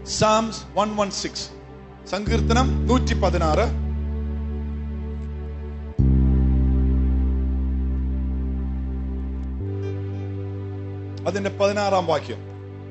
സാംസ് one one six സങ്കീർത്തനം നൂറ്റി പതിനാറ് അതിന്റെ പതിനാറാം വാക്യം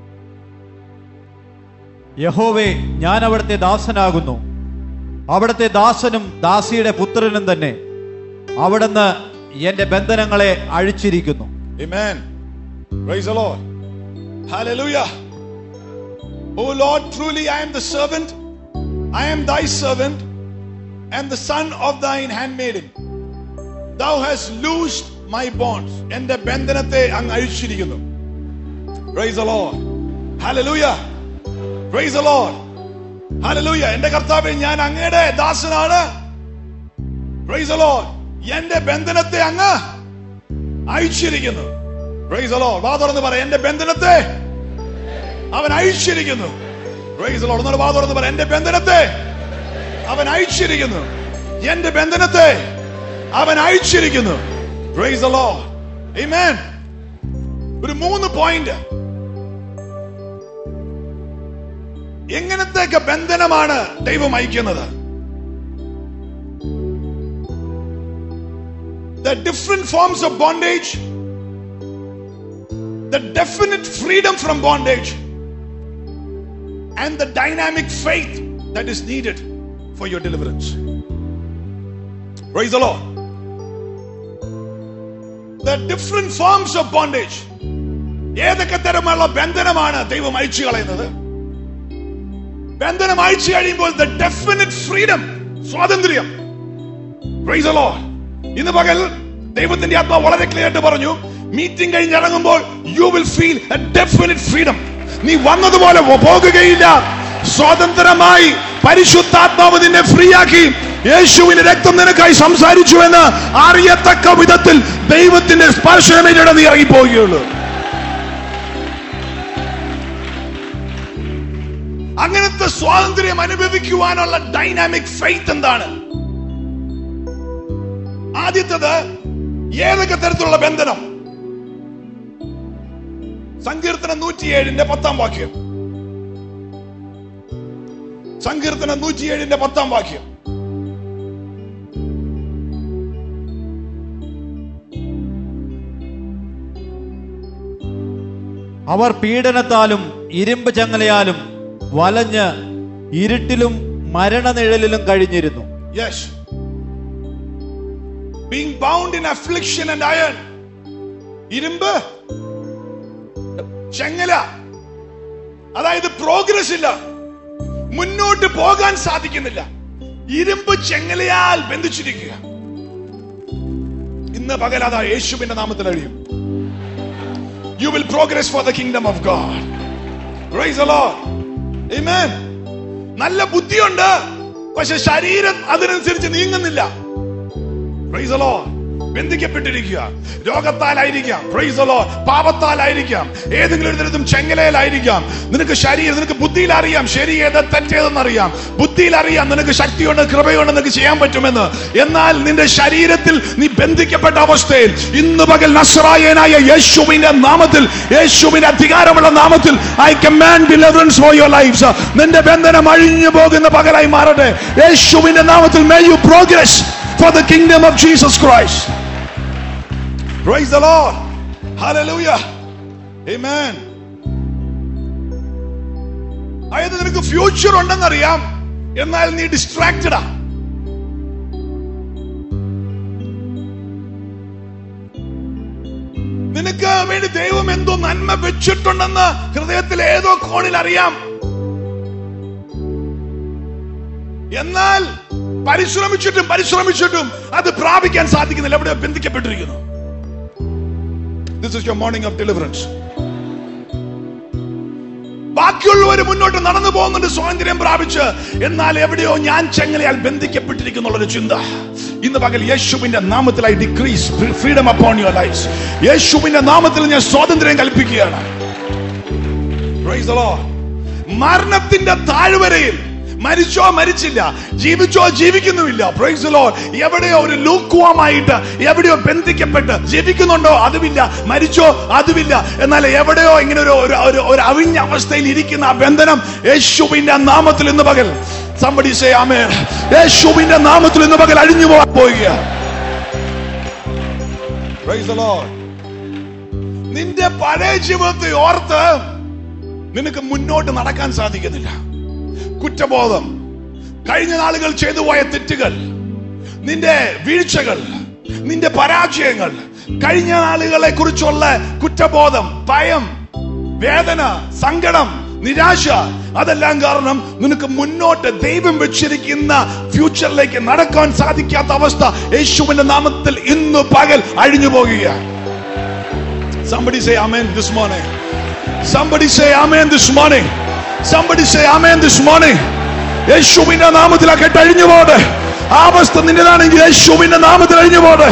യഹോവേ ഞാൻ അവിടുത്തെ ദാസനാകുന്നു അവിടുത്തെ ദാസനും ദാസിയുടെ പുത്രനും തന്നെ അവിടുന്ന് എന്റെ ബന്ധനങ്ങളെ അഴിച്ചിരിക്കുന്നു Amen. Praise the Lord. Hallelujah. Oh Lord, truly I am the servant. I am thy servant and the son of thine handmaiden. Thou hast loosed my bonds. എന്റെ ബന്ധനത്തെ അങ്ങ് അഴിച്ചിരിക്കുന്നു. Praise the Lord. Hallelujah. Praise the Lord. Hallelujah. എന്റെ കർത്താവെ ഞാൻ അങ്ങയുടെ ദാസനാണ്. Praise the Lord. എന്റെ ബന്ധനത്തെ അങ്ങ് അഴിച്ചിരിക്കുന്നു Praise the Lord. വാ തുറന്ന് പറ എന്റെ ബന്ധനത്തെ അവൻ അഴിച്ചിരിക്കുന്നു Praise the Lord. ഒന്നുകൂടെ വാ തുറന്ന് പറ എന്റെ ബന്ധനത്തെ അവൻ അഴിച്ചിരിക്കുന്നു എന്റെ ബന്ധനത്തെ അവൻ അഴിച്ചിരിക്കുന്നു Praise the Lord. Amen. ഒരു മൂന്ന് പോയിന്റ് എങ്ങനത്തെയൊക്കെ ബന്ധനമാണ് ദൈവം അയക്കുന്നത് the different forms of bondage, the definite freedom from bondage, and the dynamic faith that is needed for your deliverance. Praise the Lord. The different forms of bondage. ഏതൊക്കെ തരമുള്ള ബന്ധനമാണ് ദൈവം അയച്ചു കളയുന്നത് ബന്ധനം അയച്ചു കഴിയുമ്പോൾ ദ ഡെഫിനറ്റ് ഫ്രീഡം സ്വാതന്ത്ര്യം Praise the Lord. ഇന്ന് പകൽ ദൈവത്തിന്റെ ആത്മാവ് വളരെ ക്ലിയർ ആയിട്ട് പറഞ്ഞു മീറ്റിംഗ് കഴിഞ്ഞ് ഇറങ്ങുമ്പോൾ you will feel a definite freedom നീ വന്നതുപോലെ പോ- പോകുകയില്ല സ്വതന്ത്രമായി പരിശുദ്ധാത്മാവ് നിന്നെ ഫ്രീ ആക്കി യേശുവിന്റെ രക്തം നിനക്കായി സംസാരിച്ചു എന്ന് അറിയത്തക്ക വിധത്തിൽ ദൈവത്തിന്റെ സ്പർശനമേറ്റ നീ ഇറങ്ങിപ്പോവുകയുള്ളൂ അങ്ങനത്തെ സ്വാതന്ത്ര്യം അനുഭവിക്കുവാനുള്ള ഡൈനാമിക് ഫെയ്ത്ത് എന്താണ് ആദ്യത്തത് ഏതൊക്കെ തരത്തിലുള്ള ബന്ധനം സങ്കീർത്തനം നൂറ്റിയേഴിന്റെ പത്താം വാക്യം സങ്കീർത്തനം നൂറ്റിയേഴിന്റെ പത്താം വാക്യം അവർ പീഡനത്താലും ഇരുമ്പ് ചങ്ങലയാലും വലഞ്ഞ് ഇരുട്ടിലും മരണനിഴലിലും കഴിഞ്ഞിരുന്നു yes being bound in affliction and iron ഇരുമ്പ് ചെങ്ങല അതായത് പ്രോഗ്രസ് ഇല്ല മുന്നോട്ട് പോകാൻ സാധിക്കുന്നില്ല ഇരുമ്പ് ചെങ്ങലയാൽ ബന്ധിച്ചിരിക്കുക ഇന്ന് പകൽ അതാ യേശുവിന്റെ നാമത്തിൽ അഴിയും you will progress for the kingdom of God Praise the Lord. Amen. നല്ല ബുദ്ധിയുണ്ട് പക്ഷെ ശരീരം അതിനനുസരിച്ച് നീങ്ങുന്നില്ല Praise the Lord. ബന്ധിക്കപ്പെട്ടിരിക്കുക രോഗത്താലായിരിക്കാം പ്രൈസ് ലോ പാപത്താലായിരിക്കാം ഏതെങ്കിലും ഒരു തരത്തിലും ചെങ്ങലയിലായിരിക്കാം നിനക്ക് ശരീരം നിനക്ക് ബുദ്ധിയിൽ അറിയാം ശരി ഏത് തെറ്റേതെന്ന് അറിയാം ബുദ്ധിയിൽ അറിയാം നിനക്ക് ശക്തിയുണ്ട് കൃപയുണ്ട് നിനക്ക് ചെയ്യാൻ പറ്റുമെന്ന് എന്നാൽ നിന്റെ ശരീരത്തിൽ നീ ബന്ധിക്കപ്പെട്ട അവസ്ഥയിൽ ഇന്ന് പകൽ നസ്രായനായ യേശുവിന്റെ നാമത്തിൽ യേശുവിന്റെ അധികാരമുള്ള നാമത്തിൽ I command deliverance for your lives നിന്റെ ബന്ധനം അഴിഞ്ഞു പോകുന്ന പകലായി മാറട്ടെ യേശുവിന്റെ നാമത്തിൽ may you progress for the kingdom of Jesus Christ. Praise the Lord. Hallelujah. Amen. അതായത് നിനക്ക് ഫ്യൂച്ചർ ഉണ്ടെന്നറിയാം എന്നാൽ നീ ഡിസ്ട്രാക്റ്റഡാ നിനക്ക് വേണ്ടി ദൈവം എന്തോ നന്മ വെച്ചിട്ടുണ്ടെന്ന് ഹൃദയത്തിൽ ഏതോ കോണിൽ അറിയാം എന്നാൽ പരിശ്രമിച്ചിട്ടും പരിശ്രമിച്ചിട്ടും അത് പ്രാപിക്കാൻ സാധിക്കുന്നില്ല എവിടെ ബന്ധിക്കപ്പെട്ടിരിക്കുന്നു this is your morning of deliverance ബാക്കിയുള്ളവർ മുന്നോട്ട് നടന്നു പോകുന്നുണ്ട് സ്വാതന്ത്ര്യം പ്രാപിച്ച് എന്നാൽ എവിടെയോ ഞാൻ ചെങ്ങലയാൽ ബന്ധിക്കപ്പെട്ടിരിക്കുന്നുള്ള ഒരു ചിന്ത ഇന്ന് പകൽ യേശുവിന്റെ നാമത്തിലായി decrees freedom upon your life യേശുവിന്റെ നാമത്തിൽ ഞാൻ സ്വാതന്ത്ര്യം കൽപ്പിക്കുകയാണ് Praise the Lord. മരണത്തിന്റെ താഴ്വരയിൽ മരിച്ചോ മരിച്ചില്ല ജീവിച്ചോ ജീവിക്കുന്നുമില്ല പ്രൈസ് ലോഡ് എവിടെയോ ഒരു ലൂക്കുവമായിട്ട് എവിടെയോ ബന്ധിക്കപ്പെട്ട് ജീവിക്കുന്നുണ്ടോ അതുമില്ല മരിച്ചോ അതുമില്ല എന്നാൽ എവിടെയോ ഇങ്ങനെ ഒരു ഒരു- ഒരു ഒരു അവിഞ്ഞ അവസ്ഥയിൽ ഇരിക്കുന്ന ആ ബന്ധനം യേശുവിന്റെ നാമത്തിൽ ഇന്ന് പകൽ somebody say amen യേശുവിന്റെ നാമത്തിൽ ഇന്ന് പകൽ അഴിഞ്ഞു പോകാൻ പോവുക Praise the Lord. നിന്റെ പഴയ ജീവിതത്തെ ഓർത്ത് നിനക്ക് മുന്നോട്ട് നടക്കാൻ സാധിക്കുന്നില്ല കുറ്റബോധം കഴിഞ്ഞ നാളുകൾ ചെയ്തു പോയ തെറ്റുകൾ നിന്റെ വീഴ്ചകൾ നിന്റെ പരാജയങ്ങൾ കഴിഞ്ഞ നാളുകളെ കുറിച്ചുള്ള കുറ്റബോധം ഭയം വേദന സങ്കടം നിരാശ അതെല്ലാം കാരണം നിനക്ക് മുന്നോട്ട് ദൈവം വെച്ചിരിക്കുന്ന ഫ്യൂച്ചറിലേക്ക് നടക്കാൻ സാധിക്കാത്ത അവസ്ഥ യേശുവിന്റെ നാമത്തിൽ ഇന്ന് പകൽ അഴിഞ്ഞു പോകുകയാണ് Somebody say amen this morning. Somebody say amen this morning. Somebody say amen this morning. യേശുവിന്റെ നാമത്തിൽ ആ കെട്ട് അഴിഞ്ഞു പോടെ ആ അവസ്ഥ നിന്റേതാണെങ്കിൽ യേശുവിന്റെ നാമത്തിൽ അഴിഞ്ഞു പോടെ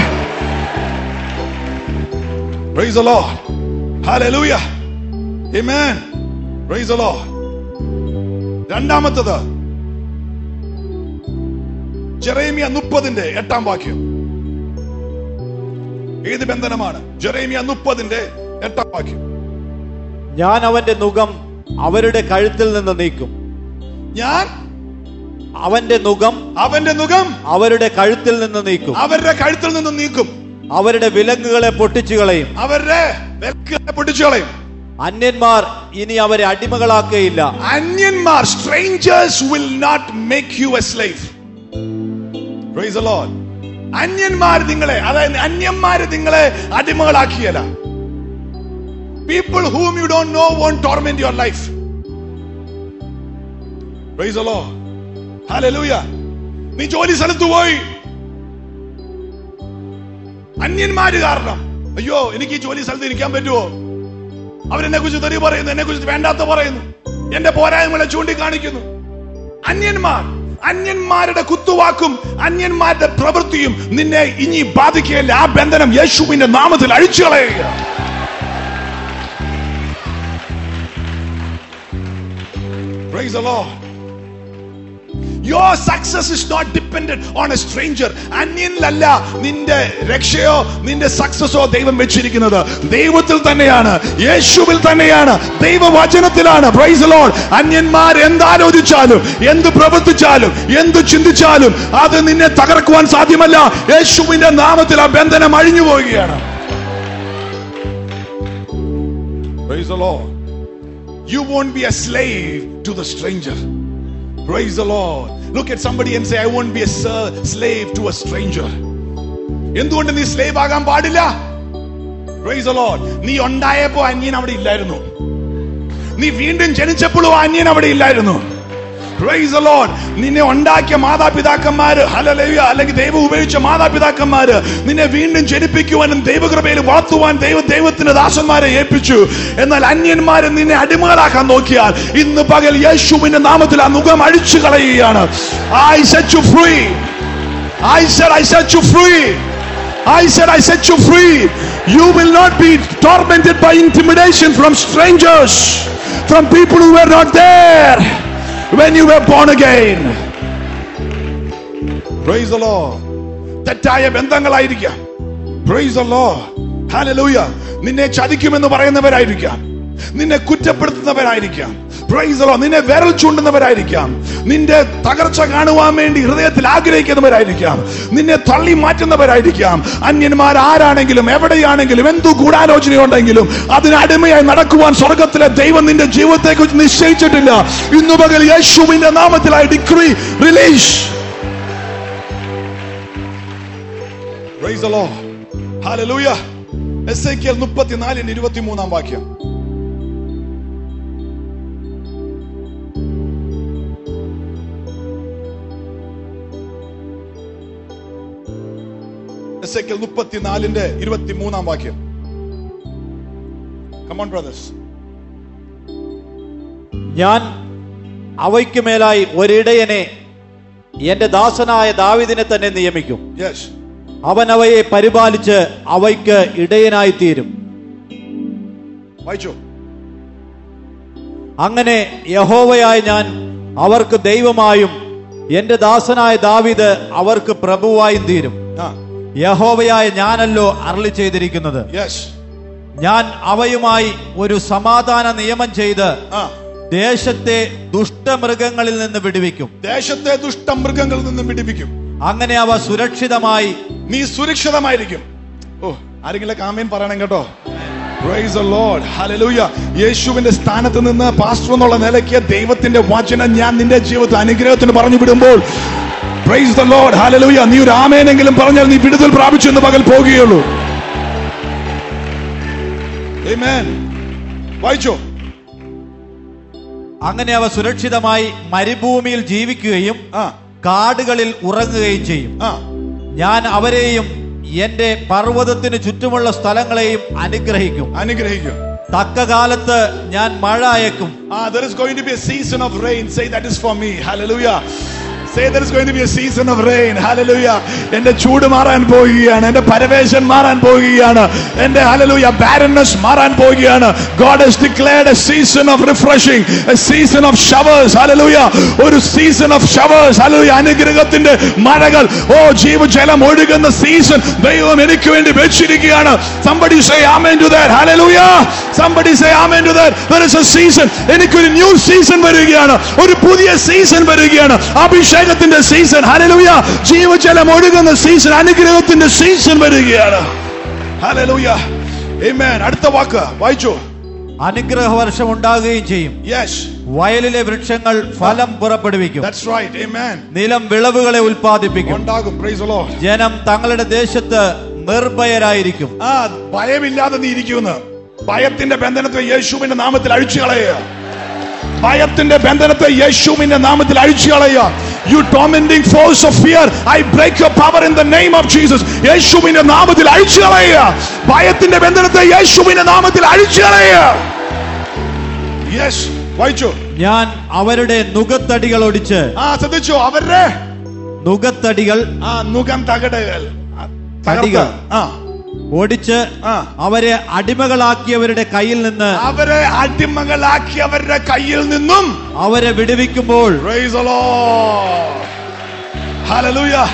Praise the Lord. Hallelujah. Amen. Praise the Lord. രണ്ടാമത്തത് ജെറേമിയ മുപ്പതിന്റെ എട്ടാം വാക്യം ഏത് ബന്ധനമാണ് ജെറേമിയ മുപ്പതിന്റെ എട്ടാം വാക്യം ഞാൻ അവന്റെ നുകം അവരുടെ കഴുത്തിൽ നിന്ന് നീക്കും ഞാൻ അവന്റെ നുകം അവന്റെ മുഖം അവരുടെ കഴുത്തിൽ നിന്ന് നീക്കും അവരുടെ കഴുത്തിൽ നിന്ന് നീക്കും അവരുടെ വിലങ്ങുകളെ പൊട്ടിച്ചു കളയും അവരുടെ വിലക്കുകളെ പൊട്ടിച്ചു കളയും അന്യന്മാർ ഇനി അവരെ അടിമകളാക്കുകയില്ല അന്യന്മാർ strangers will not make you a slave praise the Lord. അന്യന്മാർ നിങ്ങളെ അതായത് അന്യന്മാര് നിങ്ങളെ അടിമകളാക്കിയല്ല people whom you don't know won't torment your life praise the Lord. Hallelujah. നീ ജോലി സ്ഥലത്ത് പോയി അന്യന്മാര് കാരണം അയ്യോ എനിക്ക് ഈ ജോലി സ്ഥലത്ത് ഇരിക്കാൻ പറ്റുമോ അവരെന്നെ കുറിച്ച് തെറി പറയുന്നു എന്നെ കുറിച്ച് വേണ്ടാത്ത പറയുന്നു എന്റെ പോരായ്മകളെ ചൂണ്ടിക്കാണിക്കുന്നു അന്യന്മാർ അന്യന്മാരുടെ കുത്തുവാക്കും അന്യന്മാരുടെ പ്രവൃത്തിയും നിന്നെ ഇനി ബാധിക്കുകയില്ല ആ ബന്ധനം യേശുവിന്റെ നാമത്തിൽ അഴിച്ചു കളയുക Praise the Lord. Your success is not dependent on a stranger. അന്യനിലല്ല നിന്റെ രക്ഷയോ നിന്റെ സക്സസോ ദൈവം വെച്ചിരിക്കുന്നത് ദൈവത്തിൽ തന്നെയാണ് യേശുവിൽ തന്നെയാണ് ദൈവവചനത്തിലാണ് പ്രൈസ് ലോഡ് അന്യന്മാർ എന്താലോചിച്ചാലും എന്ത് പ്രവർത്തിച്ചാലും എന്ത് ചിന്തിച്ചാലും അത് നിന്നെ തകർക്കുവാൻ സാധ്യമല്ല യേശുവിന്റെ നാമത്തിൽ ആ ബന്ധനം അഴിഞ്ഞു പോവുകയാണ് Praise the Lord. You won't be a slave to the stranger. Praise the Lord. Look at somebody and say, I won't be a ser- slave to a stranger. എന്തുകൊണ്ട് നീ സ്ലേവ് ആകാൻ പാടില്ല Praise the Lord. നീ ഉണ്ടായപ്പോ അന്യൻ അവിടെ ഇല്ലായിരുന്നു നീ വീണ്ടും ജനിച്ചപ്പോഴും ആ അന്യൻ അവിടെ ഇല്ലായിരുന്നു Praise the Lord. നിന്നെ ഉണ്ടാക്കിയ മാതാപിതാക്കന്മാര് ഹലലയ അല്ലെങ്കിൽ ദൈവം ഉപയോഗിച്ച മാതാപിതാക്കന്മാര് നിന്നെ വീണ്ടും ജനിപ്പിക്കുവാനും ദൈവകൃപയിൽ വളർത്തുവാൻ ദൈവ ദൈവത്തിന്റെ ദാസന്മാരെ ഏൽപ്പിച്ചു എന്നാൽ അന്യന്മാര് നിന്നെ അടിമകളാക്കാൻ നോക്കിയാൽ ഇന്ന് പകൽ യേശുവിന്റെ നാമത്തിൽ ആ മുഖം അഴിച്ചു കളയുകയാണ് I set you free. I said I set you free. I said I set you free. You will not be tormented by intimidation from strangers, from people who were not there when you were born again. Praise the Lord. തെറ്റായ ബന്ധങ്ങളായിരിക്കാം Praise the Lord. Hallelujah. നിന്നെ ചതിക്കുമെന്ന് പറയുന്നവരായിരിക്കാം നിന്നെ കുറ്റപ്പെടുത്തുന്നവരായിരിക്കാം Praise the Lord. നിന്നെ വിരൽ ചൂണ്ടുന്നവരായിരിക്കാം നിന്റെ തകർച്ച കാണുവാൻ വേണ്ടി ഹൃദയത്തിൽ ആഗ്രഹിക്കുന്നവരായിരിക്കാം നിന്നെ തള്ളി മാറ്റുന്നവരായിരിക്കാം അന്യന്മാർ ആരാണെങ്കിലും എവിടെയാണെങ്കിലും എന്തു ഗൂഢാലോചനയുണ്ടെങ്കിലും അതിന് അടിമയായി നടക്കുവാൻ സ്വർഗത്തിലെ ദൈവം നിന്റെ ജീവിതത്തെ കുറിച്ച് നിശ്ചയിച്ചിട്ടില്ല ഇന്നു പകൽ യേശുവിന്റെ നാമത്തിലായി decree release Praise the Lord. Hallelujah. Ezekiel മുപ്പത്തിനാലിന് ഇരുപത്തിമൂന്നാം വാക്യം എസ്ഐക്കിയൽ മുപ്പത്തിനാലിന്റെ ഇരുപത്തിമൂന്നാം വാക്യം കമോൺ ബ്രദേഴ്സ് ഞാൻ അവയ്ക്ക് മേലായി ഒരിടയനെ എന്റെ ദാസനായ ദാവിദിനെ തന്നെ നിയമിക്കും യെസ് അവൻ അവയെ പരിപാലിച്ച് അവയ്ക്ക് ഇടയനായി തീരും വായിച്ചോ അങ്ങനെ യഹോവയായ ഞാൻ അവർക്ക് ദൈവമായും എന്റെ ദാസനായ ദാവീദ് അവർക്ക് പ്രഭുവായും തീരും ആ യഹോവയായ ഞാനല്ലോ അരളി ചെയ്തിരിക്കുന്നത് യെസ് ഞാൻ അവയുമായി ഒരു സമാധാന നിയമം ചെയ്ത് ആ ദേശത്തെ ദുഷ്ടമൃഗങ്ങളിൽ നിന്ന് വിടുവിക്കും ദേശത്തെ ദുഷ്ടമൃഗങ്ങളിൽ നിന്നും പിടിപ്പിക്കും അങ്ങനെ അവ സുരക്ഷിതമായി നീ സുരക്ഷിതമായിരിക്കും ഓ ആരെങ്കിലും കാമ്യം പറയണം കേട്ടോ Praise the Lord. Hallelujah. യേശുവിന്റെ സ്ഥാനത്ത് നിന്ന് പാസ്റ്റർ എന്നുള്ള നിലയ്ക്ക് ദൈവത്തിന്റെ വചനം ഞാൻ നിന്റെ ജീവിതത്തിൽ അനുഗ്രഹത്തിന് പറഞ്ഞു വിടുമ്പോൾ പ്രൈസ് ദ ലോർഡ് ഹാലലൂയ നീ ഒരു ആമേനെങ്കിലും പറഞ്ഞാൽ നീ വിടുതൽ പ്രാപിച്ചു എന്ന് പകൽ പോകുകയുള്ളൂ Amen. വായിച്ചോ അങ്ങനെ അവ സുരക്ഷിതമായി മരുഭൂമിയിൽ ജീവിക്കുകയും ആ കാടുകളിൽ ഉറങ്ങുകയും ചെയ്യും ആ ഞാൻ അവരെയും എന്റെ പർവ്വതത്തിന് ചുറ്റുമുള്ള സ്ഥലങ്ങളെയും അനുഗ്രഹിക്കും അനുഗ്രഹിക്കും തക്ക കാലത്ത് ഞാൻ മഴ അയക്കും Ah, there is going to be a season of rain. Say that is for me. Hallelujah. Say there is going to be a season of rain. Hallelujah. എന്റെ ചൂട് മാറാൻ പോവുകയാണ് എന്റെ പരവേശൻ മാറാൻ പോവുകയാണ് എന്റെ ഹലലൂയ ബാരൻനെസ് മാറാൻ പോവുകയാണ് God has declared a season of refreshing, a season of showers. Hallelujah. ഒരു season of showers. Hallelujah. അനുഗ്രഹത്തിന്റെ മഴകൾ ഓ ജീവജലം ഒഴുകുന്ന സീസൺ ദൈവം എനിക്ക് വേണ്ടി വെച്ചിരിക്കുകയാണ് somebody say amen to that hallelujah somebody say amen to that there is a season എനിക്കൊരു new season വരികയാണ് ഒരു പുതിയ സീസൺ വരികയാണ് അഭിഷേകത്തിന്റെ സീസൺ hallelujah ജീവജലം ഒഴുകുന്ന സീസൺ അനുഗ്രഹത്തിന്റെ സീസൺ വരികയാണ് hallelujah amen അടുത്ത വാക്ക് വായിച്ചു അനുഗ്രഹ വർഷം ഉണ്ടാകുകയും ചെയ്യും yes വയലിലെ വൃക്ഷങ്ങൾ ഫലം പുറപ്പെടുവിക്കും that's right amen നിലം വിളവുകളെ ഉൽപ്പാദിപ്പിക്കും ഉണ്ടാകും praise the lord ജനം തങ്ങളുടെ ദേശത്ത് നിർഭയരായിരിക്കും ആ ഭയമില്ലാതെ നീ ഇരിക്കുന്നു ഭയത്തിന്റെ ബന്ധനത്തെ യേശുവിന്റെ നാമത്തിൽ അഴിച്ചു കളയുക ഭയത്തിന്റെ ബന്ധനത്തെ യേശുവിന്റെ നാമത്തിൽ അഴിച്ചു കളയുക you tormenting force of fear I break your power in the name of Jesus യേശുവിന്റെ നാമത്തിൽ അഴിച്ചു കളയുക ഭയത്തിന്റെ ബന്ധനത്തെ യേശുവിന്റെ നാമത്തിൽ അഴിച്ചു കളയുക യെസ് വായിച്ചു ഞാൻ അവരുടെ നുകത്തടികൾ ഒടിച്ച് ആ ശ്രദ്ധിച്ചു അവരുടെ നുകത്തടികൾ ആ നുകം തകടുകൾ ആ, തടികൾ. ആ ഒടിച്ച് ആ അവരെ അടിമകളാക്കിയവരുടെ കയ്യിൽ നിന്ന് അവരെ അടിമകളാക്കിയവരുടെ കയ്യിൽ നിന്നും അവരെ വിടുവിക്കുമ്പോൾ Praise the Lord. Hallelujah.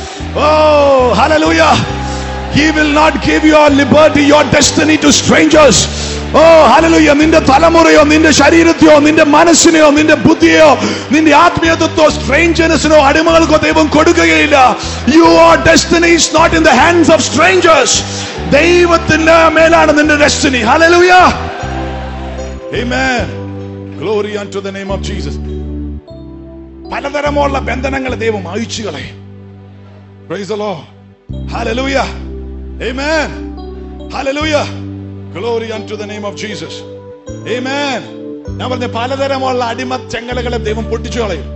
Oh, hallelujah. He will not give your liberty, your destiny to strangers. ഓ ഹലലുയ നിന്റെ തലമുറയോ നിന്റെ ശരീരത്തെയോ നിന്റെ മനസ്സിനെയോ നിന്റെ ബുദ്ധിയോ നിന്റെ ആത്മീയത്വത്തോ സ്ട്രേഞ്ചേഴ്സിനോ അടിമകൾക്കോ ദൈവം കൊടുക്കുകയില്ല your destiny is not in the hands of strangers ദൈവത്തിന്റെ മേലാണ് നിന്റെ destiny hallelujah Amen. Glory unto the name of Jesus. പലതരമുള്ള ബന്ധനങ്ങൾ ദൈവം അഴിച്ചു കളയും Praise the Lord. Hallelujah. Amen. Hallelujah. Glory unto the name of Jesus. Amen. ഞാൻ പറഞ്ഞ പലതരമുള്ള അടിമ ചെങ്ങലകളെ ദൈവം പൊട്ടിച്ചു കളയും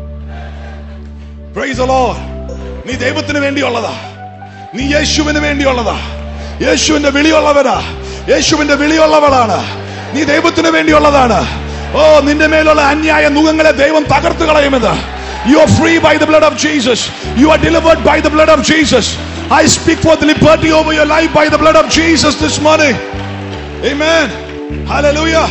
Praise the Lord. നീ ദൈവത്തിന് വേണ്ടിയുള്ളതാ നീ യേശുവിന് വേണ്ടിയുള്ളതാ യേശുവിന്റെ വിളിയുള്ളവരാ യേശുവിന്റെ വിളിയുള്ളവളാണ് നീ ദൈവത്തിന് വേണ്ടിയുള്ളതാണ് ഓ നിന്റെ മേലുള്ള അന്യായ മുഖങ്ങളെ ദൈവം തകർത്തു കളയുമെന്ന് You are free by the blood of Jesus. You are delivered by the blood of Jesus. I speak for the liberty over your life by the blood of Jesus this morning. Amen. Hallelujah.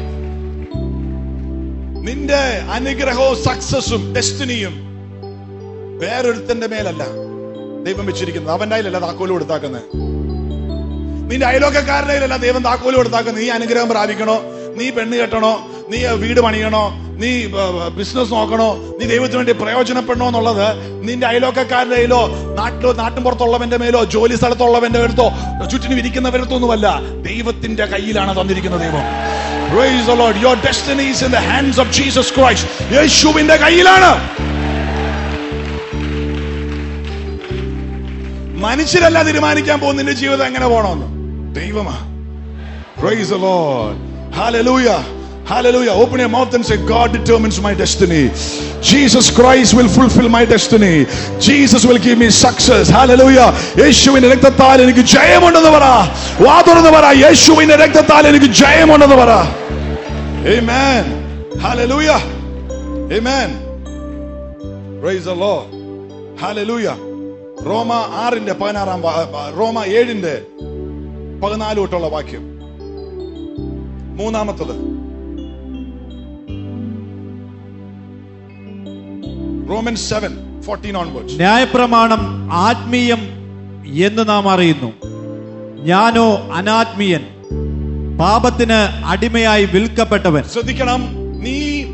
നിന്റെ അനുഗ്രഹവും സക്സസും ഡെസ്റ്റിനിയും വേറൊരുത്തന്റെ മേലല്ല ദൈവം വെച്ചിരിക്കുന്നത് അവന്റെ കയ്യിലല്ല താക്കോല് കൊടുത്താക്കുന്നത് നിന്റെ അയലോക്കക്കാരുടെ കയ്യിലല്ല ദൈവം താക്കോല് കൊടുത്താക്കുന്നത് നീ അനുഗ്രഹം പ്രാപിക്കണോ നീ പെണ്ണ് കെട്ടണോ നീ വീട് പണിയണോ നീ ബിസിനസ് നോക്കണോ നീ ദൈവത്തിന് വേണ്ടി പ്രയോജനപ്പെടണോ എന്നുള്ളത് നിന്റെ അയലോക്കക്കാരുടെ കയ്യിലോ നാട്ടിലോ നാട്ടിൻ പുറത്തുള്ളവന്റെ മേലോ ജോലി സ്ഥലത്തുള്ളവന്റെ അടുത്തോ ചുറ്റിനും ഇരിക്കുന്നവരത്തൊന്നുമല്ല ദൈവത്തിന്റെ കയ്യിലാണ് തന്നിരിക്കുന്ന ദൈവം Praise the Lord. Your destiny is in the hands of Jesus Christ. യേശുവിന്റെ കയ്യിലാണ് മനുഷ്യരല്ല തീരുമാനിക്കാൻ പോകുന്ന നിന്റെ ജീവിതം എങ്ങനെ പോകണമെന്ന് ദൈവമാ Praise the Lord. Hallelujah. Hallelujah. Open your mouth and say, God determines my destiny. Jesus Christ will fulfill my destiny. Jesus will give me success. Hallelujah. യേശുവിന്റെ രക്തത്താൽ എനിക്ക് ജയമുണ്ടെന്ന് പറ വാ തുറന്ന് പറ യേശുവിന്റെ രക്തത്താൽ എനിക്ക് ജയമുണ്ടെന്ന് പറ Amen. Hallelujah. Amen. Praise the Lord. Hallelujah. റോമ ആറിന്റെ പതിനാറാം വാ- വാ- റോമ ഏഴിന്റെ പതിനാല് തൊട്ടുള്ള വാക്യം മൂന്നാമത്തത് Romans 7 14 onwards. ന്യായപ്രമാണം ആത്മീയം എന്ന് നാം അറിയുന്നു ഞാനോ അനാത്മീയൻ പാപത്തിന് അടിമയായി വിൽക്കപ്പെട്ടവൻ ശ്രദ്ധിക്കണം നീ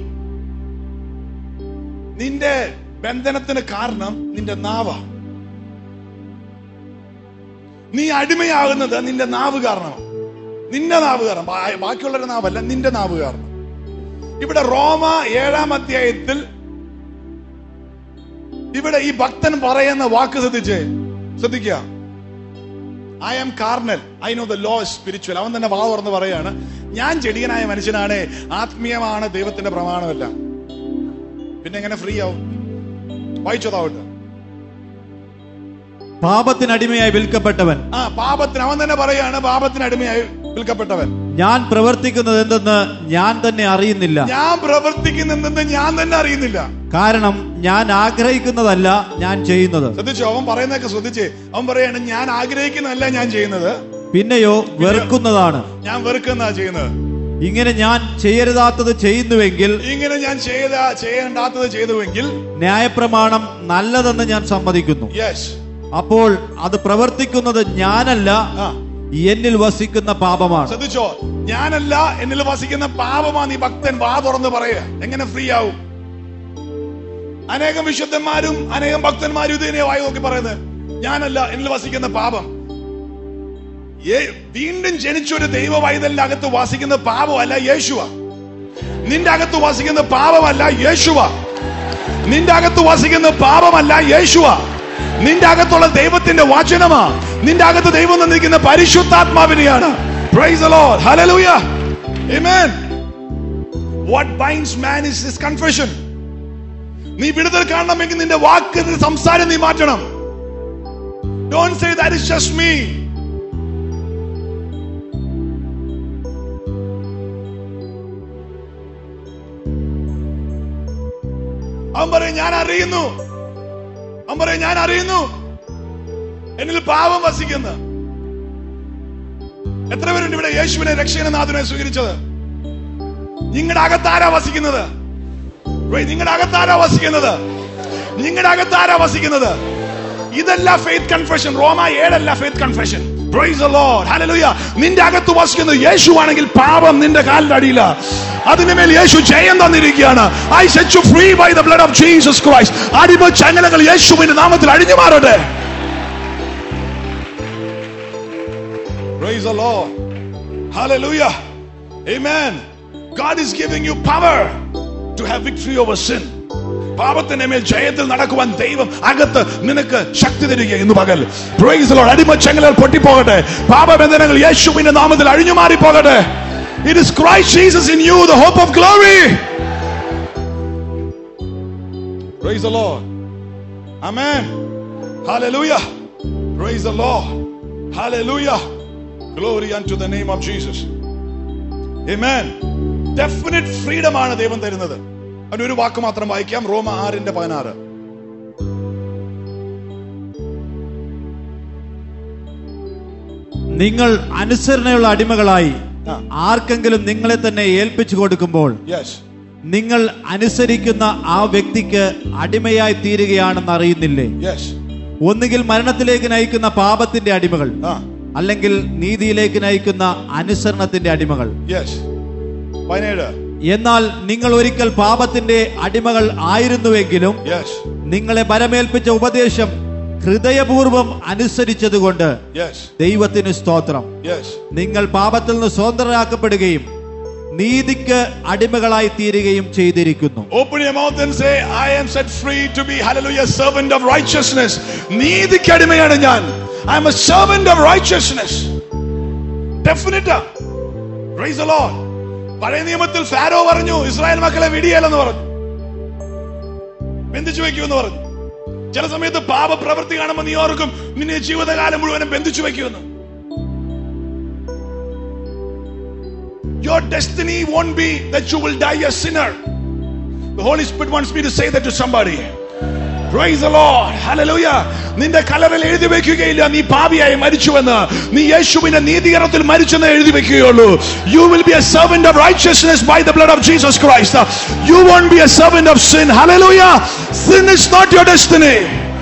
നിന്റെ ബന്ധനത്തിന് കാരണം നിന്റെ നാവ നീ അടിമയാകുന്നത് നിന്റെ നാവ് കാരണം നിന്റെ നാവ് കാരണം ബാ- ബാക്കിയുള്ളവരുടെ നാവല്ല നിന്റെ നാവ് കാരണം ഇവിടെ റോമ ഏഴാം അധ്യായത്തിൽ ഇവിടെ ഈ ഭക്തൻ പറയുന്ന വാക്ക് ശ്രദ്ധിച്ചേ ശ്രദ്ധിക്കുക I am carnal I know the law spiritual അവൻ തന്നെ വാ തുറന്ന് പറയാണ് ഞാൻ ചെടിയനായ മനുഷ്യനാണ് ആത്മീയമാണ് ദൈവത്തിന്റെ പ്രമാണമല്ല പിന്നെ എങ്ങനെ ഫ്രീ ആവും വായിച്ചോതാവട്ടെ പാപത്തിന് അടിമയായി വിൽക്കപ്പെട്ടവൻ ആ പാപത്തിന് അവൻ തന്നെ പറയാണ് പാപത്തിന് അടിമയായി വിൽക്കപ്പെട്ടവൻ ഞാൻ പ്രവർത്തിക്കുന്നത് എന്തെന്ന് ഞാൻ തന്നെ അറിയുന്നില്ല ഞാൻ പ്രവർത്തിക്കുന്നെന്ന് ഞാൻ തന്നെ അറിയുന്നില്ല കാരണം ഞാൻ ആഗ്രഹിക്കുന്നതല്ല ഞാൻ ചെയ്യുന്നത് ശ്രദ്ധിച്ചോ അവൻ പറയുന്നതൊക്കെ ശ്രദ്ധിച്ചേ അവൻ പറയാണ് ഞാൻ ആഗ്രഹിക്കുന്നതല്ല ഞാൻ ചെയ്യുന്നത് പിന്നെയോ വെറുക്കുന്നതാണ് ഞാൻ വെറുക്കുന്ന ചെയ്യുന്നത് ഇങ്ങനെ ഞാൻ ചെയ്യരുതാത്തത് ചെയ്യുന്നുവെങ്കിൽ ഇങ്ങനെ ഞാൻ ചെയ്ത ചെയ്യേണ്ടാത്തത് ചെയ്തുവെങ്കിൽ ന്യായപ്രമാണം നല്ലതെന്ന് ഞാൻ സമ്മതിക്കുന്നു യെസ് അപ്പോൾ അത് പ്രവർത്തിക്കുന്നത് ഞാനല്ല ആ എന്നിൽ വസിക്കുന്ന പാപമാണ് ശ്രദ്ധിച്ചോ ഞാനല്ല എന്നിൽ വസിക്കുന്ന പാപമാണ് ഈ ഭക്തൻ വാ തുറന്ന് പറയുക എങ്ങനെ ഫ്രീ ആവും അനേകം വിശുദ്ധന്മാരും അനേകം ഭക്തന്മാരും ഇത് തന്നെയാ വായി നോക്കി പറയുന്നത് ഞാനല്ല എന്നിൽ വസിക്കുന്ന പാപം ഏ- വീണ്ടും ജനിച്ചൊരു ദൈവ വൈതലിന്റെ അകത്ത് വസിക്കുന്ന പാപമല്ല യേശുവ നിന്റെ അകത്ത് വസിക്കുന്ന പാപമല്ല യേശുവ നിന്റെ അകത്ത് വസിക്കുന്ന പാപമല്ല യേശുവ നിന്റെ അകത്തുള്ള ദൈവത്തിന്റെ വചനമാ നിന്റെ അകത്ത് ദൈവം തന്നിരിക്കുന്ന പരിശുദ്ധാത്മാവിനെയാണ് Praise the Lord. Hallelujah. Amen. What binds man is his confession. നീ വിടുതൽ കാണണമെങ്കിൽ നിന്റെ വാക്ക് നിന്റെ സംസാരം നീ മാറ്റണം don't say that is just me അവൻ പറയും ഞാൻ അറിയുന്നു അവൻ പറയും ഞാൻ അറിയുന്നു എന്നിൽ പാപം വസിക്കുന്ന എത്ര പേരുണ്ട് ഇവിടെ യേശുവിനെ രക്ഷകനാഥനെ സ്വീകരിച്ചത് നിങ്ങളുടെ അകത്താരാ വസിക്കുന്നത് Right, നിങ്ങളുടെ അകത്താരാ വസിക്കുന്നത് നിങ്ങളുടെ അകത്താരാ വസിക്കുന്നത് ഇതല്ല ഫെയ്ത്ത് കൺഫെഷൻ റോമ ഏഴല്ല faith confession Praise the Lord. Hallelujah. നിന്റെ അകത്ത് വസിക്കുന്നത് യേശു ആണെങ്കിൽ പാപം നിന്റെ കാലിന്റെ അടിയില അതിന് മേൽ യേശു ജയം തന്നിരിക്കുകയാണ് I set you free by the blood of Jesus Christ അടിമ ചങ്ങലകൾ യേശുവിന്റെ നാമത്തിൽ അഴിഞ്ഞു മാറട്ടെ Praise the Lord. Hallelujah. Amen. God is giving you power to have victory over sin. പാപത്തിന്റെ മേൽ ജയത്തിൽ നടക്കുവാൻ ദൈവം അകത്ത് നിനക്ക് ശക്തി തരിക ഇന്ന് പകൽ Praise the Lord. അടിമച്ചങ്ങലകൾ പൊട്ടിപ്പോകട്ടെ പാപബന്ധനങ്ങൾ യേശുവിന്റെ നാമത്തിൽ അഴിഞ്ഞു മാറി പോകട്ടെ It is Christ Jesus in you, the hope of glory. Praise the Lord. Amen. Hallelujah. Praise the Lord. Hallelujah. Glory unto the name of Jesus. Amen. Definite freedom ആണ് ദൈവം തരുന്നത് അതിന് ഒരു വാക്ക് മാത്രം വായിക്കാം റോമ ആറിന്റെ പതിനാറ് നിങ്ങൾ അനുസരണയുള്ള അടിമകളായി ആ. ആർക്കെങ്കിലും നിങ്ങളെ തന്നെ ഏൽപ്പിച്ചു കൊടുക്കുമ്പോൾ യെസ് നിങ്ങൾ അനുസരിക്കുന്ന ആ വ്യക്തിക്ക് അടിമയായി തീരുകയാണെന്ന് അറിയുന്നില്ലേ യെസ് ഒന്നുകിൽ മരണത്തിലേക്ക് നയിക്കുന്ന പാപത്തിന്റെ അടിമകൾ ആ അല്ലെങ്കിൽ നീതിയിലേക്ക് നയിക്കുന്ന അനുസരണത്തിന്റെ അടിമകൾ യെസ് പതിനേഴ് എന്നാൽ നിങ്ങൾ ഒരിക്കൽ പാപത്തിന്റെ അടിമകൾ ആയിരുന്നുവെങ്കിലും യെസ് നിങ്ങളെ ബലമേൽപ്പിച്ച ഉപദേശം ഹൃദയപൂർവം അനുസരിച്ചതുകൊണ്ട് യെസ് ദൈവത്തിന് സ്തോത്രം യെസ് നിങ്ങൾ പാപത്തിൽ നിന്ന് സ്വതന്ത്രരാക്കപ്പെടുകയും നീതിക്ക് അടിമകളായി തീരുകയും ചെയ്തിരിക്കുന്നു Open your mouth and say, I am set free to be, hallelujah, servant of righteousness. നീതിക്ക് അടിമയാണ് ഞാൻ. I am a servant of righteousness. Definite. Praise the Lord. പഴയ നിയമത്തിൽ ഫാരോ പറഞ്ഞു ഇസ്രായേൽ മക്കളെ വെടിയല്ലെന്ന് പറഞ്ഞു ബന്ധിച്ചു വെക്കുമെന്ന് പറഞ്ഞു ചില സമയത്ത് പാപ പ്രവൃത്തി കാണുമ്പോൾ നീ ഓർക്കും നിന്നെ ജീവിതകാലം മുഴുവനും ബന്ധിച്ചു വെക്കുമെന്ന് Your destiny won't be that you will die a sinner. The Holy Spirit wants me to say that to somebody. Praise the Lord. Hallelujah. നിന്റെ കലറിൽ എഴുതി വെക്കുകയില്ല നീ പാപിയായി മരിച്ചുവെന്ന് നീ യേശുവിന്റെ നീതീകരണത്തിൽ മരിച്ചെന്ന് എഴുതി വെക്കുകയുള്ളൂ you will be a servant of righteousness by the blood of Jesus Christ you won't be a servant of sin hallelujah sin is not your destiny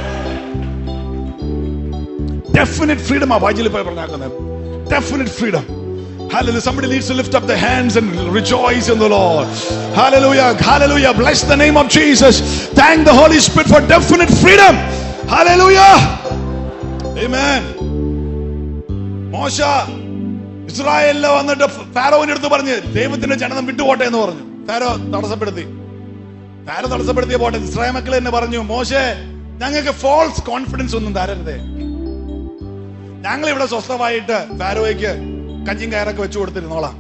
definite freedom ആ ബൈബിളിൽ പോയി പറഞ്ഞാക്കുന്നത് definite freedom Hallelujah. Somebody needs to lift up their hands and rejoice in the Lord. Hallelujah. Hallelujah. Bless the name of Jesus. Thank the Holy Spirit for definite freedom. Hallelujah. Amen. മോശ ഇസ്രായേലില് വന്നിട്ട് ഫാരോവിന്റെ അടുത്ത് പറഞ്ഞ് ദൈവത്തിന്റെ ജനനം വിട്ടുപോട്ടെ എന്ന് പറഞ്ഞു Pharaoh തടസ്സപ്പെടുത്തി Pharaoh തടസ്സപ്പെടുത്തിയ പോട്ടെ ഇസ്രായേൽ മക്കൾ തന്നെ പറഞ്ഞു മോശെ ഞങ്ങൾക്ക് ഫോൾസ് കോൺഫിഡൻസ് ഒന്നും തരരുതേ ഞങ്ങൾ ഇവിടെ സ്വസ്ഥമായിട്ട് ഫാരോയ്ക്ക് കഞ്ഞിയും കയറൊക്കെ വെച്ചു കൊടുത്തിരുന്നോളാം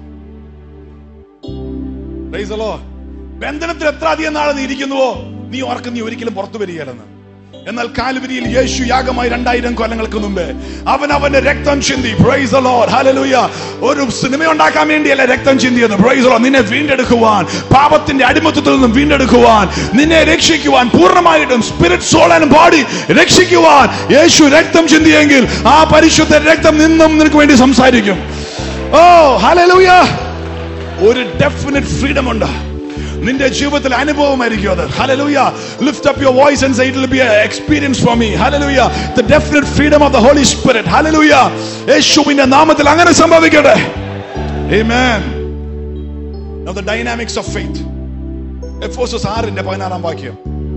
Praise the Lord. ബന്ധനത്തിൽ എത്ര അധികം നാൾ നീ ഇരിക്കുന്നുവോ നീ ഓർക്കും നീ ഒരിക്കലും പുറത്തു വരികയില്ലെന്ന് എന്നാൽ കാലുവരിയിൽ യേശു യാഗമായി രണ്ടായിരം കൊല്ലങ്ങൾക്ക് മുമ്പ് അവൻ അവന്റെ രക്തം ചിന്തി പ്രൈസ് ലോഡ് ഹല്ലേലൂയ ഒരു സിനിമ ഉണ്ടാക്കാൻ വേണ്ടിയല്ല രക്തം ചിന്തിയത് പ്രൈസ് ലോഡ് നിന്നെ വീണ്ടെടുക്കുവാൻ പാപത്തിന്റെ അടിമത്തത്തിൽ നിന്നും വീണ്ടെടുക്കുവാൻ നിന്നെ രക്ഷിക്കുവാൻ പൂർണ്ണമായിട്ടും സ്പിരിറ്റ് സോൾ ആൻഡ് ബോഡി രക്ഷിക്കുവാൻ യേശു രക്തം ചിന്തിയെങ്കിൽ ആ പരിശുദ്ധ രക്തം നിന്നും നിനക്ക് വേണ്ടി സംസാരിക്കും ഓ ഹല്ലേലൂയ ഒരു ഡെഫിനറ്റ് ഫ്രീഡം ഉണ്ട് നിന്റെ ജീവിതത്തിൽ അനുഭവമായിരിക്കും അത് hallelujah lift up your voice and say it will be a experience for me hallelujah the definite freedom of the holy spirit hallelujah യേശുവിന്റെ നാമത്തിൽ അങ്ങനെ സംഭവിക്കട്ടെ ആമേൻ Now the dynamics of faith. എഫോസസ് ആറിന്റെ പതിനാറാം വാക്യം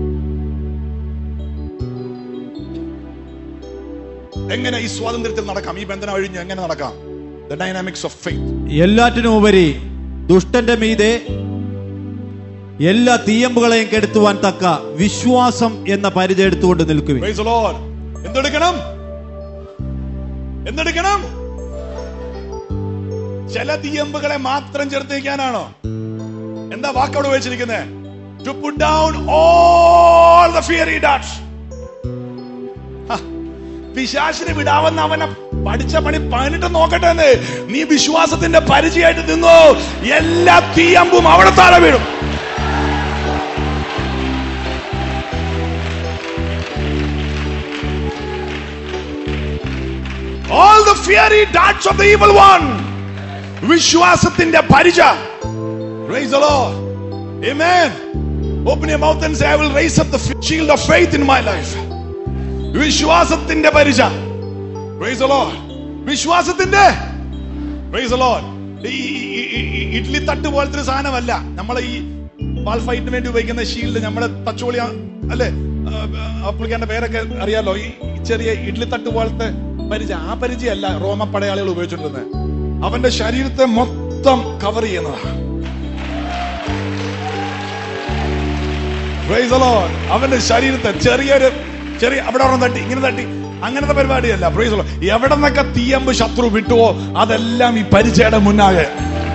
എങ്ങനെ ഈ സ്വാതന്ത്ര്യത്തിൽ നടക്കാം ഈ ബന്ധനം ഒഴിഞ്ഞ് എങ്ങനെ നടക്കാം ദ ഡൈനാമിക്സ് ഓഫ് ഫെയ്ത്ത് എല്ലാറ്റിനും ഉപരി ദുഷ്ടന്റെ മീതെ എല്ലാ തീയമ്പുകളെയും കെടുത്തുവാൻ തക്ക വിശ്വാസം എന്ന പരിധി എടുത്തുകൊണ്ട് നിൽക്കുവിൻ Praise the Lord. എന്തെടുക്കണം എന്തെടുക്കണം ചില തീയമ്പുകളെ മാത്രം ചേർത്ത് വയ്ക്കാനാണോ എന്താ വാക്ക് അവിടെ വെച്ചിരിക്കുന്നത് to put down all the fiery darts പിശാശിനെ വിടാവുന്ന അവനെ പഠിച്ച പണി പതിനെട്ട് നോക്കട്ടെ എന്ന് നീ വിശ്വാസത്തിന്റെ പരിചയമായിട്ട് നിന്നോ എല്ലാ തീയമ്പും അവിടെ താഴെ വീഴും all the fiery darts of the evil one വിശ്വാസത്തിന്റെ പരിച praise the lord amen open your mouth and say i will raise up the shield of faith in my life വിശ്വാസത്തിന്റെ പരിച praise the lord വിശ്വാസത്തിന്റെ praise the lord ഈ ഈ- ഈ- ഈ ഇഡ്ലി തട്ട് പോലത്തെ ഒരു സാധനമല്ല നമ്മളെ ഈ വാൾ ഫൈറ്റിന് വേണ്ടി ഉപയോഗിക്കുന്ന ഷീൽഡ് നമ്മുടെ തച്ചോളി അല്ലെ അപ്പുളിക്കാന്റെ പേരൊക്കെ അറിയാലോ ഈ ചെറിയ ഇഡ്ലി തട്ട് പോലത്തെ പരിചയം ആ പരിചയമല്ല റോമ പടയാളികൾ ഉപയോഗിച്ചിട്ടുണ്ടെന്ന് അവന്റെ ശരീരത്തെ മൊത്തം കവർ ചെയ്യുന്നതാണ് Praise the Lord. അവന്റെ ശരീരത്തെ ചെറിയൊരു ചെറിയ അവിടെ ഒരെണ്ണം തട്ടി ഇങ്ങനെ തട്ടി അങ്ങനത്തെ പരിപാടിയല്ല പ്രൈസ് the Lord. എവിടെ നിന്നൊക്കെ തീയമ്പ് ശത്രു വിട്ടുവോ അതെല്ലാം ഈ പരിചയുടെ മുന്നാകെ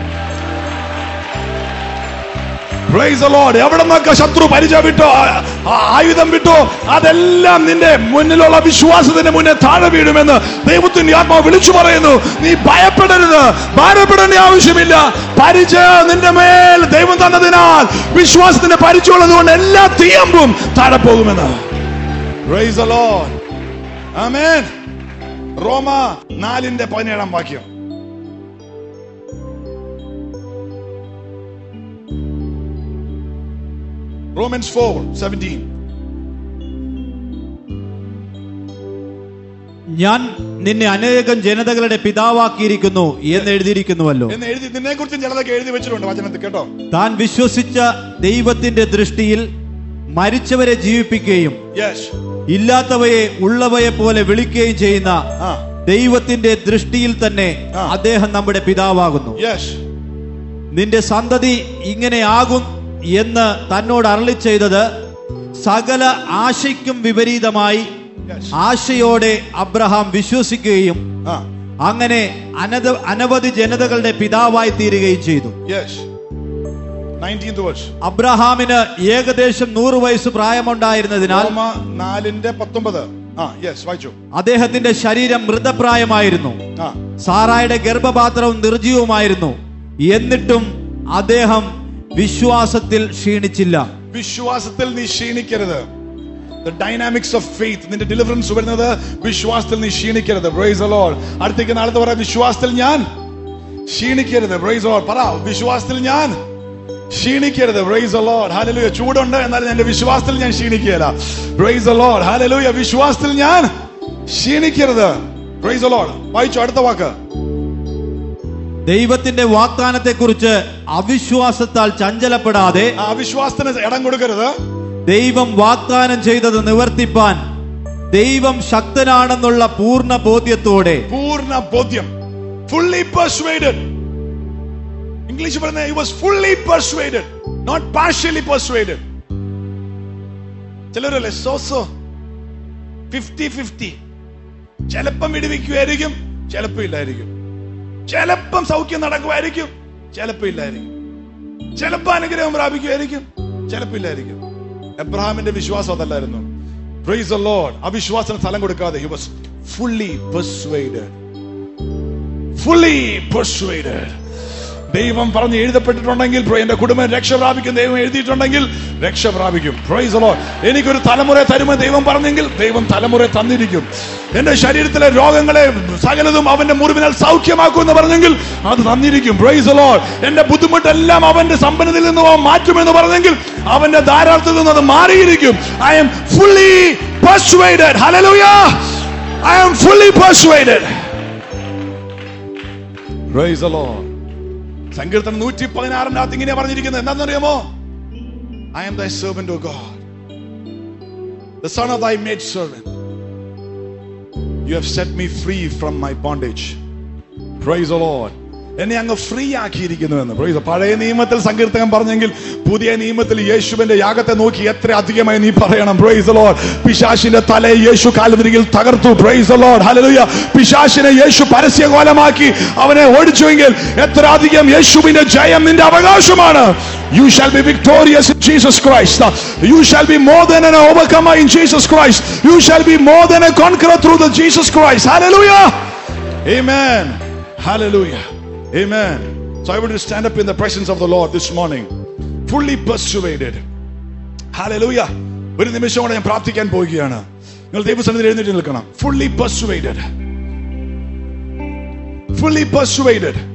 പ്രൈസ് the Lord. എവിടെ നിന്നൊക്കെ ശത്രു പരിചയ വിട്ടോ ആ- ആ- ആയുധം വിട്ടോ അതെല്ലാം നിന്റെ മുന്നിലുള്ള വിശ്വാസത്തിന്റെ മുന്നേ താഴെ വീഴുമെന്ന് ദൈവത്തിന്റെ ആത്മാവ് വിളിച്ചു പറയുന്നു നീ ഭയപ്പെടരുത് ഭാരപ്പെടേണ്ട ആവശ്യമില്ല പരിചയം നിന്റെ മേൽ ദൈവം തന്നതിനാൽ വിശ്വാസത്തിന്റെ പരിചയമുള്ളത് കൊണ്ട് എല്ലാ തീയമ്പും താഴെ പോകുമെന്ന് Praise the Lord. Amen. റോമ നാലിന്റെ പതിനേഴാം വാക്യം റോമൻസ് ഫോർ സെവൻറ്റീൻ ഞാൻ നിന്നെ അനേകം ജനതകളുടെ പിതാവാക്കിയിരിക്കുന്നു എന്ന് എഴുതിയിരിക്കുന്നുവല്ലോ എന്ന് എഴുതി നിന്നെ കുറിച്ച് ചിലതൊക്കെ എഴുതി വെച്ചിട്ടുണ്ട് വചനത്തിൽ കേട്ടോ താൻ വിശ്വസിച്ച ദൈവത്തിന്റെ ദൃഷ്ടിയിൽ മരിച്ചവരെ ജീവിപ്പിക്കുകയും യെസ് ഇല്ലാത്തവയെ ഉള്ളവയെ പോലെ വിളിക്കുകയും ചെയ്യുന്ന ആ ദൈവത്തിന്റെ ദൃഷ്ടിയിൽ തന്നെ ആ. അദ്ദേഹം നമ്മുടെ പിതാവാകുന്നു യെസ് നിന്റെ സന്തതി ഇങ്ങനെയാകും എന്ന് തന്നോട് അരളി ചെയ്തത് സകല ആശയ്ക്കും വിപരീതമായി യെസ് ആശയോടെ അബ്രഹാം വിശ്വസിക്കുകയും ആ അങ്ങനെ അനത അനവധി ജനതകളുടെ പിതാവായി തീരുകയും ചെയ്തു യെസ് നയൻറ്റീൻത് വേഴ്സ് അബ്രഹാമിന് ഏകദേശം നൂറ് വയസ്സ് പ്രായമുണ്ടായിരുന്നതിനാൽ റോമ നാലിന്റെ പത്തൊമ്പത് ആ യെസ് വായിച്ചു അദ്ദേഹത്തിന്റെ ശരീരം മൃതപ്രായമായിരുന്നു ആ സാറായുടെ ഗർഭപാത്രവും നിർജീവമായിരുന്നു എന്നിട്ടും അദ്ദേഹം വിശ്വാസത്തിൽ ക്ഷീണിച്ചില്ല വിശ്വാസത്തിൽ നീ ക്ഷീണിക്കരുത് ദ ഡൈനാമിക്സ് ഓഫ് ഫെയ്ത്ത് നിന്റെ ഡെലിവറൻസ് വരുന്നത് വിശ്വാസത്തിൽ നീ ക്ഷീണിക്കരുത് പ്രൈസ് ലോഡ് അടുത്തേക്ക് നാളത്തെ പറയാം വിശ്വാസത്തിൽ ഞാൻ ക്ഷീണിക്കരുത് പ്രൈസ് ലോഡ് പറ വിശ്വാസത്തിൽ ഞാൻ ക്ഷീണിക്കരുത് പ്രൈസ് ലോഡ് ഹാലലൂയ ചൂടുണ്ട് എന്നാൽ എന്റെ വിശ്വാസത്തിൽ ഞാൻ ക്ഷീണിക്കുകയില്ല പ്രൈസ് ലോഡ് ഹാലലൂയ വിശ്വാസത്തിൽ ഞാൻ ക്ഷീണിക്കരുത് പ്രൈസ് ലോഡ് വായിച്ചു അടുത്ത വാക്ക് ദൈവത്തിന്റെ വാഗ്ദാനത്തെ കുറിച്ച് അവിശ്വാസത്താൽ ചഞ്ചലപ്പെടാതെ ആ അവിശ്വാസത്തിന് ഇടം കൊടുക്കരുത് ദൈവം വാഗ്ദാനം ചെയ്തത് നിവർത്തിപ്പാൻ ദൈവം ശക്തനാണെന്നുള്ള പൂർണ്ണ ബോധ്യത്തോടെ പൂർണ്ണ ബോധ്യം ഫുള്ളി പെർsuaded ഇംഗ്ലീഷ് പറയുന്നത് he was fully persuaded not partially persuaded ചിലരല്ലേ സോ സോ ഫിഫ്റ്റി ഫിഫ്റ്റി ചിലപ്പം വിടുവിക്കുമായിരിക്കും ചിലപ്പം ഇല്ലായിരിക്കും ചിലപ്പം സൗഖ്യം നടക്കുമായിരിക്കും ചിലപ്പം ഇല്ലായിരിക്കും ചിലപ്പോൾ അനുഗ്രഹം പ്രാപിക്കുമായിരിക്കും ചിലപ്പോൾ ഇല്ലായിരിക്കും എബ്രഹാമിന്റെ വിശ്വാസം അതല്ലായിരുന്നു പ്രൈസ് ദ ലോർഡ് അവിശ്വാസത്തിന് സ്ഥലം കൊടുക്കാതെ he was fully persuaded fully persuaded ദൈവം പറഞ്ഞ് എഴുതപ്പെട്ടിട്ടുണ്ടെങ്കിൽ പ്ര- എന്റെ കുടുംബം രക്ഷ പ്രാപിക്കും ദൈവം എഴുതിയിട്ടുണ്ടെങ്കിൽ രക്ഷ പ്രാപിക്കും പ്രൈസ് ലോർഡ് എനിക്കൊരു തലമുറ തരുമെന്ന് ദൈവം പറഞ്ഞെങ്കിൽ ദൈവം തലമുറ തന്നിരിക്കും എന്റെ ശരീരത്തിലെ രോഗങ്ങളെ സകലതും അവന്റെ മുറിവിനാൽ സൗഖ്യമാക്കും എന്ന് പറഞ്ഞെങ്കിൽ അത് തന്നിരിക്കും പ്രൈസ് ലോർഡ് എന്റെ ബുദ്ധിമുട്ടെല്ലാം അവന്റെ സമ്പന്നതയിൽ നിന്ന് അവൻ മാറ്റുമെന്ന് പറഞ്ഞെങ്കിൽ അവന്റെ ധാരാളത്തിൽ നിന്ന് അത് മാറിയിരിക്കും I am fully persuaded hallelujah i am fully persuaded praise the lord സങ്കീർത്തനം നൂറ്റി പതിനാറിന്റെ അകത്ത് ഇങ്ങനെ പറഞ്ഞിരിക്കുന്നത് എന്താണെന്നറിയാമോ I am thy servant O God the son of thy maid servant you have set me free from my bondage praise Lord എന്നെ അങ്ങ് free ആക്കിയിരിക്കുന്നു എന്ന് price പഴയ നിയമത്തിൽ സങ്കീർത്തകൻ പറഞ്ഞെങ്കിൽ പുതിയ നിയമത്തിൽ യേശുവിന്റെ യാഗത്തെ നോക്കി എത്ര അധികമായി നീ പറയണം പ്രൈസ് ലോർഡ് പിശാശിന്റെ തല യേശു കാൽവരിയിൽ തകർത്തു പ്രൈസ് ലോർഡ് ഹല്ലേലൂയ പിശാശിനെ യേശു പരസ്യകോലമാക്കി അവനെ ഓടിച്ചുവെങ്കിൽ എത്ര അധികം യേശുവിന്റെ ജയം നിന്റെ അവകാശമാണ് You shall be victorious in Jesus Christ. You shall be more than an overcomer in Jesus Christ. You shall be more than a conqueror through the Jesus Christ. Hallelujah. Amen. Hallelujah. Amen. So I want to stand up in the presence of the Lord this morning, fully persuaded. Hallelujah. ഒരു നിമിഷം കൂടെ ഞാൻ പ്രാർത്ഥിക്കാൻ പോവുകയാണ് നിങ്ങൾ ദൈവസന്നിധിയിൽ എഴുന്നേറ്റ് നിൽക്കണം ഫുള്ളി പെർസുവേറ്റഡ് ഫുള്ളി പെർസുവേറ്റഡ്